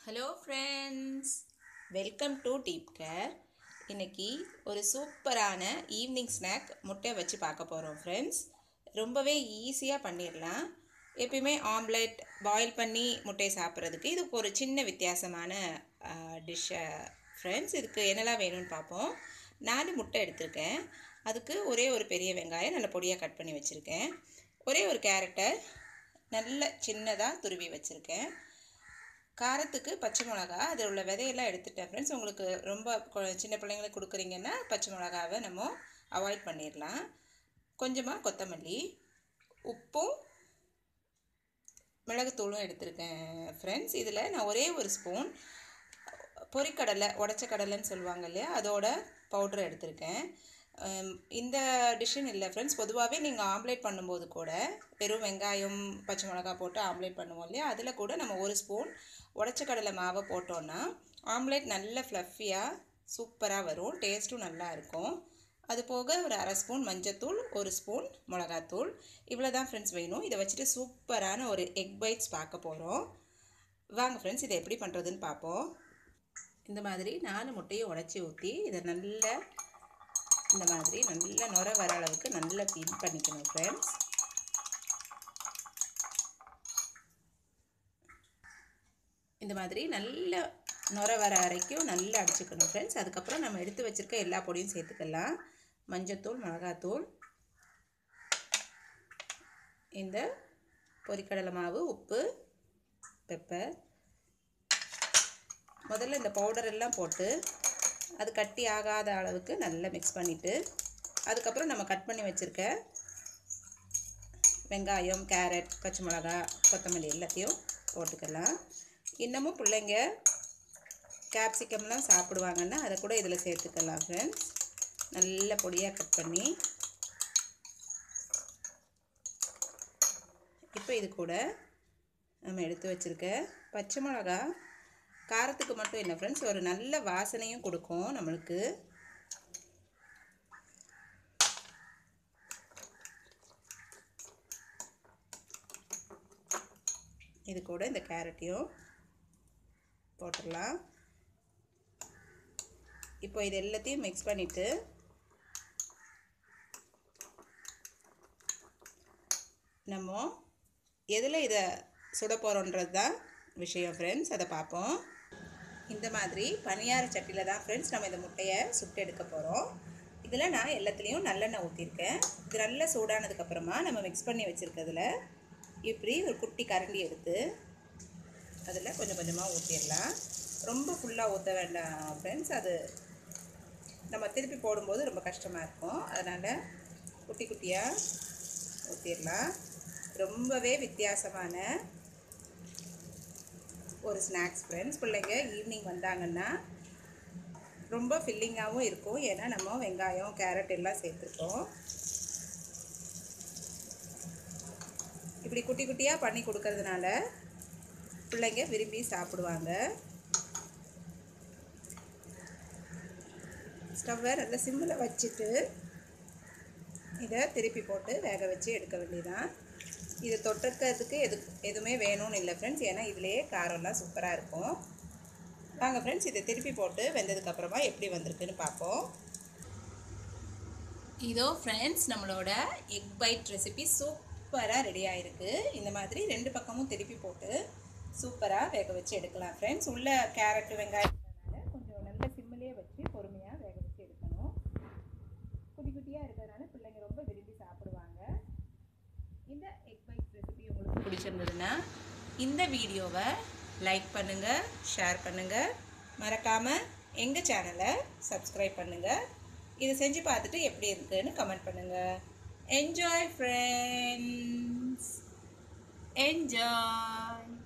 hello friends welcome to Deep Care இன்னைக்கு ஒரு சூப்பரான ஈவினிங் ஸ்நாக் முட்டை வச்சு பார்க்க போகிறோம் ஃப்ரெண்ட்ஸ் ரொம்பவே ஈஸியாக பண்ணிடலாம் எப்பயுமே ஆம்லெட் பாயில் பண்ணி முட்டையை சாப்பிட்றதுக்கு இது ஒரு சின்ன வித்தியாசமான டிஷ்ஷை ஃப்ரெண்ட்ஸ் இதுக்கு என்னெல்லாம் வேணும்னு பார்ப்போம் நாலு முட்டை எடுத்திருக்கேன் அதுக்கு ஒரே ஒரு பெரிய வெங்காயம் நல்ல பொடியாக கட் பண்ணி வச்சுருக்கேன் ஒரே ஒரு கேரட்டை நல்ல சின்னதாக துருவி வச்சுருக்கேன் காரத்துக்கு பச்சை மிளகா அதில் உள்ள விதையெல்லாம் எடுத்துட்டேன் ஃப்ரெண்ட்ஸ் உங்களுக்கு ரொம்ப கொ- சின்ன பிள்ளைங்களுக்கு கொடுக்குறீங்கன்னா பச்சை மிளகாவை நம்ம அவாய்ட் பண்ணிடலாம் கொஞ்சமாக கொத்தமல்லி உப்பும் மிளகுத்தூளும் எடுத்திருக்கேன் ஃப்ரெண்ட்ஸ் இதில் நான் ஒரே ஒரு ஸ்பூன் பொரிக்கடலை உடச்ச கடலைன்னு சொல்லுவாங்க இல்லையா அதோட பவுடர் எடுத்திருக்கேன் ஹம், இந்த டிஷ்ஷுன்னு இல்லை ஃப்ரெண்ட்ஸ் பொதுவாகவே நீங்கள் ஆம்லேட் பண்ணும்போது கூட வெறும் வெங்காயம் பச்சை மிளகா போட்டு ஆம்லேட் பண்ணுவோம் இல்லையா அதில் கூட நம்ம ஒரு ஸ்பூன் உடச்ச கடலை மாவை போட்டோன்னா ஆம்லேட் நல்ல ஃப்ளஃபியாக சூப்பராக வரும் டேஸ்ட்டும் நல்லா இருக்கும் அது போக ஒரு அரை ஸ்பூன் மஞ்சத்தூள் ஒரு ஸ்பூன் மிளகாத்தூள் இவ்வளோ தான் ஃப்ரெண்ட்ஸ் வேணும் இதை வச்சுட்டு சூப்பரான ஒரு எக் பைட்ஸ் பார்க்க போகிறோம் வாங்க ஃப்ரெண்ட்ஸ் இதை எப்படி பண்ணுறதுன்னு பார்ப்போம் இந்த மாதிரி நாலு முட்டையை உடச்சி ஊற்றி இதை நல்லா இந்த மாதிரி நல்லா நுர வர அளவுக்கு நல்லா பீட் பண்ணிக்கணும் ஃப்ரெண்ட்ஸ் இந்த மாதிரி நல்ல நுர வர வரைக்கும் நல்லா அடிச்சுக்கணும் ஃப்ரெண்ட்ஸ் அதுக்கப்புறம் நம்ம எடுத்து வச்சுருக்க எல்லா பொடியும் சேர்த்துக்கலாம் மஞ்சத்தூள் மிளகாத்தூள் இந்த பொரிக்கடலை மாவு உப்பு பெப்பர் முதல்ல இந்த பவுடர் எல்லாம் போட்டு அது கட்டி ஆகாத அளவுக்கு நல்லா மிக்ஸ் பண்ணிவிட்டு அதுக்கப்புறம் நம்ம கட் பண்ணி வச்சுருக்க வெங்காயம் கேரட் பச்சை மிளகா கொத்தமல்லி எல்லாத்தையும் போட்டுக்கலாம் இன்னமும் பிள்ளைங்க கேப்சிகம்லாம் சாப்பிடுவாங்கன்னா அதை கூட இதில் சேர்த்துக்கலாம் ஃப்ரெண்ட்ஸ் நல்ல பொடியாக கட் பண்ணி இப்போ இது கூட நம்ம எடுத்து வச்சுருக்க பச்சை மிளகா காரத்துக்கு மட்டும் இல்லை ஃப்ரெண்ட்ஸ் ஒரு நல்ல வாசனையும் கொடுக்கும் நம்மளுக்கு இது கூட இந்த கேரட்டையும் போட்டுடலாம் இப்போ இது எல்லாத்தையும் மிக்ஸ் பண்ணிவிட்டு நம்ம எதில் இதை சுட போகிறோன்றது தான் விஷயம் ஃப்ரெண்ட்ஸ் அதை பார்ப்போம் இந்த மாதிரி பனியார சட்டியில் தான் ஃப்ரெண்ட்ஸ் நம்ம இந்த முட்டையை சுட்டு எடுக்க போகிறோம் இதில் நான் எல்லாத்துலேயும் நல்லெண்ணெய் ஊற்றிருக்கேன் இது நல்லா சூடானதுக்கப்புறமா நம்ம மிக்ஸ் பண்ணி வச்சுருக்கிறதுல இப்படி ஒரு குட்டி கரண்டி எடுத்து அதில் கொஞ்சம் கொஞ்சமாக ஊற்றிடலாம் ரொம்ப ஃபுல்லாக ஊற்ற வேண்டாம் ஃப்ரெண்ட்ஸ் அது நம்ம திருப்பி போடும்போது ரொம்ப கஷ்டமாக இருக்கும் அதனால் குட்டி குட்டியாக ஊற்றிடலாம் ரொம்பவே வித்தியாசமான ஒரு ஸ்நாக்ஸ் ஃப்ரெண்ட்ஸ் பிள்ளைங்க ஈவினிங் வந்தாங்கன்னா ரொம்ப ஃபில்லிங்காகவும் இருக்கும் ஏன்னா நம்ம வெங்காயம் கேரட் எல்லாம் சேர்த்துருக்கோம் இப்படி குட்டி குட்டியாக பண்ணி கொடுக்கறதுனால பிள்ளைங்க விரும்பி சாப்பிடுவாங்க ஸ்டவ்வை நல்லா சிம்மில் வச்சுட்டு இதை திருப்பி போட்டு வேக வச்சு எடுக்க வேண்டியதான் இது தொட்டுக்கிறதுக்கு எது எதுவுமே வேணும்னு இல்லை ஃப்ரெண்ட்ஸ் ஏன்னா இதுலேயே காரம்லாம் சூப்பராக இருக்கும் வாங்க ஃப்ரெண்ட்ஸ் இதை திருப்பி போட்டு வெந்ததுக்கப்புறமா எப்படி வந்திருக்குன்னு பார்ப்போம் இதோ ஃப்ரெண்ட்ஸ் நம்மளோட எக் பைட் ரெசிபி சூப்பராக ரெடி ஆயிருக்கு இந்த மாதிரி ரெண்டு பக்கமும் திருப்பி போட்டு சூப்பராக வேக வச்சு எடுக்கலாம் ஃப்ரெண்ட்ஸ் உள்ள கேரட் வெங்காயத்தினால கொஞ்சம் நல்ல சிம்மிலே வச்சு பொறுமையாக வேக வச்சு எடுக்கணும் குட்டி குட்டியாக இருக்கிறதுனால பிள்ளைங்க ரொம்ப விரும்பி சாப்பிடுவாங்க இந்த எக் பைட் ரெசிபி உங்களுக்கு பிடிச்சிருந்ததுன்னா இந்த வீடியோவை லைக் பண்ணுங்கள் ஷேர் பண்ணுங்கள் மறக்காமல் எங்கள் சேனலை சப்ஸ்கிரைப் பண்ணுங்கள் இதை செஞ்சு பார்த்துட்டு எப்படி இருக்குன்னு கமெண்ட் பண்ணுங்கள் என்ஜாய் ஃப்ரெண்ட்ஸ் என்ஜாய்